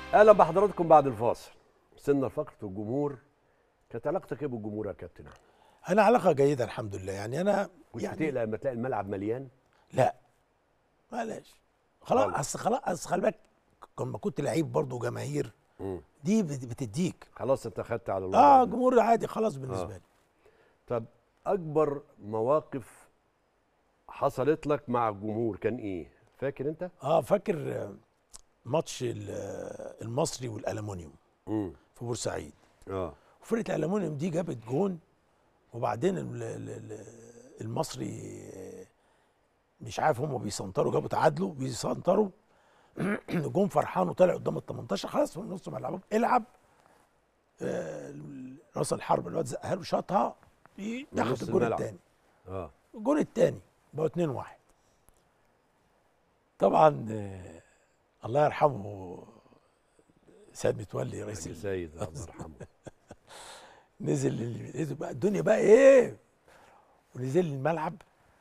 اهلا بحضراتكم بعد الفاصل وصلنا لفقره الجمهور كانت علاقتك ايه بالجمهور يا كابتن احمد؟ انا علاقه جيده الحمد لله يعني انا كنت يعني بتقلق لما تلاقي الملعب مليان؟ لا معلش خلاص خالص. اصل خلاص اصل خلي بالك لما كنت لعيب برضه جماهير مم. دي بت- بتديك خلاص انت خدت على الوضع اه ده. جمهور عادي خلاص بالنسبه آه. لي طب اكبر مواقف حصلت لك مع الجمهور كان ايه؟ فاكر انت؟ اه فاكر آه، ماتش ال- آه، المصري والالومنيوم امم في بورسعيد اه وفرقه الالومنيوم دي جابت جون وبعدين ال- ال- ال- المصري آه، مش عارف هم بيسنطروا جابوا تعادلوا بيسنطروا جون فرحان وطلع قدام ال 18 خلاص في نص ملعبهم العب آه، راس الحرب الواد زقها له شاطها من ياخد نص الجون الملعب. الثاني اه الجون الثاني بقوا 2 1 طبعا آه، الله يرحمه سيد متولي رئيس حاج ال- سيد الله يرحمه نزل ال- نزل بقى الدنيا بقى ايه ونزل لي الملعب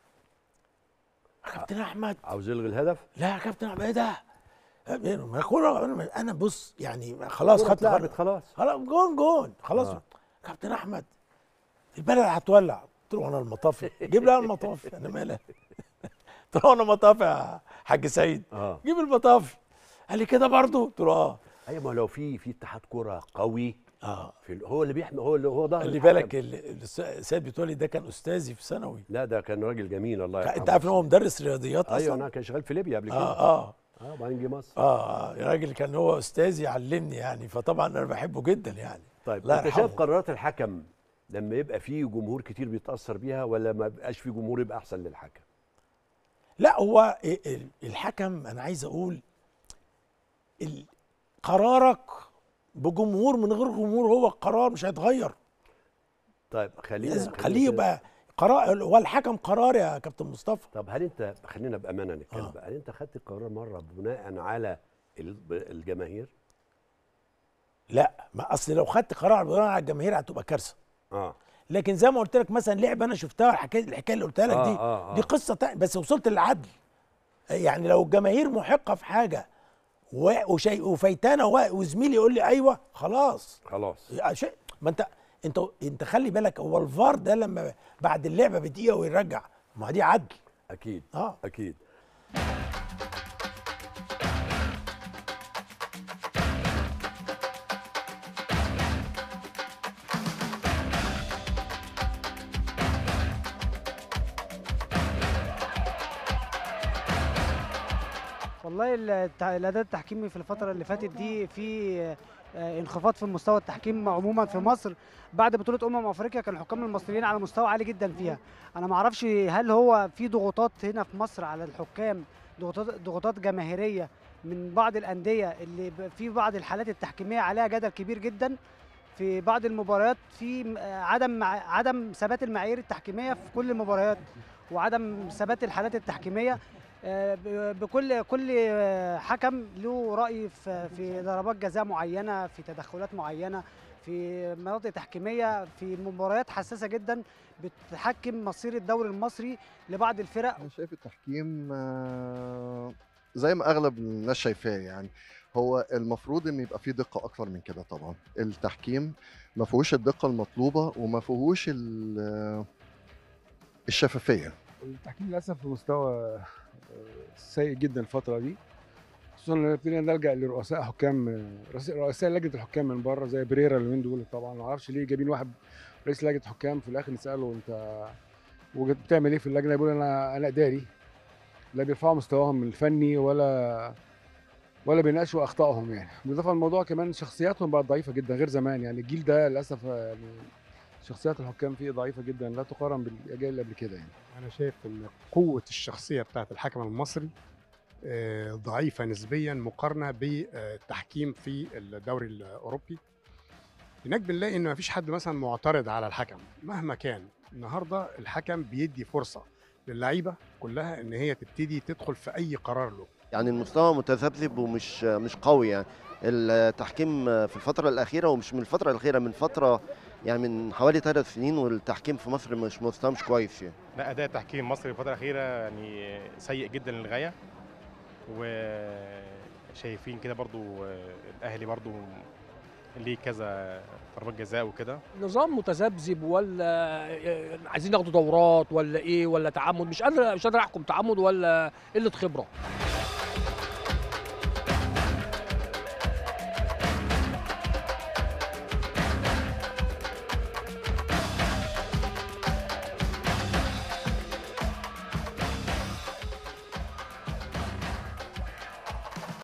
كابتن احمد عاوز يلغي الهدف؟ لا يا كابتن احمد ايه ده إيه ما كورة انا انا بص يعني خلاص الكرة خدت اتلعبت خلاص خلاص خلاص جون جون خلاص آه. كابتن احمد البلد هتولع قلت له انا المطافي جيب لي أنا المطافي انا مالي قلت له انا مطافي يا حاج سيد اه جيب المطافي قال لي كده برضه قلت له اه ايوه ما لو في في اتحاد كره قوي اه في ال- هو اللي بيحمي هو اللي هو ظهر خلي الحكم. بالك ال- ال- سيد متولي ده كان استاذي في ثانوي لا ده كان راجل جميل الله يرحمه انت عارف ان هو مدرس رياضيات اصلا ايوه انا كان شغال في ليبيا قبل كده اه اه اه وبعدين جه مصر اه يا راجل كان هو استاذي يعلمني يعني فطبعا انا بحبه جدا يعني طيب الله انت يرحمه. شايف قرارات الحكم لما يبقى فيه جمهور كتير بيتاثر بيها ولا ما بيبقاش فيه جمهور يبقى احسن للحكم لا هو ال- ال- الحكم انا عايز اقول ال- قرارك بجمهور من غير جمهور هو القرار مش هيتغير طيب خلينا لازم خلينا خليه كده- يبقى قرار هو الحكم قرار يا كابتن مصطفى طب هل انت خلينا بامانه نتكلم آه. بقى هل انت خدت القرار مره بناء على ال- الجماهير لا ما اصل لو خدت قرار بناء على الجماهير هتبقى كارثه اه لكن زي ما قلت لك مثلا لعبه انا شفتها الحكايه الحكايه اللي قلتها لك آه، دي آه، آه. دي قصه تانية بس وصلت للعدل يعني لو الجماهير محقه في حاجه و- وشيء وفايتانا و- وزميلي يقول لي ايوه خلاص خلاص يا شيء ما انت انت انت خلي بالك هو الفار ده لما بعد اللعبه بدقيقه ويرجع ما دي عدل اكيد اه اكيد والله التع- الاداء التحكيمي في الفتره اللي فاتت دي في آه، انخفاض في مستوى التحكيم عموما في مصر بعد بطوله امم افريقيا كان الحكام المصريين على مستوى عالي جدا فيها انا ما اعرفش هل هو في ضغوطات هنا في مصر على الحكام ضغوطات ضغوطات جماهيريه من بعض الانديه اللي ب- في بعض الحالات التحكيميه عليها جدل كبير جدا في بعض المباريات في م- آه، عدم مع- عدم ثبات المعايير التحكيميه في كل المباريات وعدم ثبات الحالات التحكيميه آه، ب- بكل كل آه، حكم له راي في في ضربات جزاء معينه في تدخلات معينه في مناطق تحكيميه في مباريات حساسه جدا بتحكم مصير الدوري المصري لبعض الفرق انا شايف التحكيم آه، زي ما اغلب الناس شايفاه يعني هو المفروض ان يبقى فيه دقه اكتر من كده طبعا التحكيم ما فيهوش الدقه المطلوبه وما فيهوش ال- الشفافيه التحكيم للاسف في مستوى آه، سيء جدا الفتره دي خصوصا ان ابتدينا نلجا لرؤساء حكام آه، رؤساء- رؤساء لجنه الحكام من بره زي بريرا اليومين دول طبعا ما اعرفش ليه جايبين واحد رئيس لجنه حكام في الاخر نساله انت وجد- بتعمل ايه في اللجنه يقول انا انا اداري لا بيرفعوا مستواهم الفني ولا ولا بيناقشوا اخطائهم يعني بالاضافه الموضوع كمان شخصياتهم بقت ضعيفه جدا غير زمان يعني الجيل ده للاسف آه، يعني شخصيات الحكام فيه ضعيفه جدا لا تقارن بالاجيال اللي قبل كده يعني أنا شايف إن قوة الشخصية بتاعت الحكم المصري آه، ضعيفة نسبيا مقارنة بالتحكيم في الدوري الأوروبي هناك بنلاقي إن مفيش حد مثلا معترض على الحكم مهما كان النهاردة الحكم بيدي فرصة للعيبة كلها إن هي تبتدي تدخل في أي قرار له يعني المستوى متذبذب ومش مش قوي يعني التحكيم في الفترة الأخيرة ومش من الفترة الأخيرة من فترة يعني من حوالي ثلاث سنين والتحكيم في مصر مش مستوى مش كويس يعني لا اداء التحكيم المصري الفتره الاخيره يعني سيء جدا للغايه شايفين كده برضو آه، الاهلي برضو ليه كذا ضربات جزاء وكده نظام متذبذب ولا آه، عايزين ياخدوا دورات ولا ايه ولا تعمد مش قادر مش قادر احكم تعمد ولا قله خبره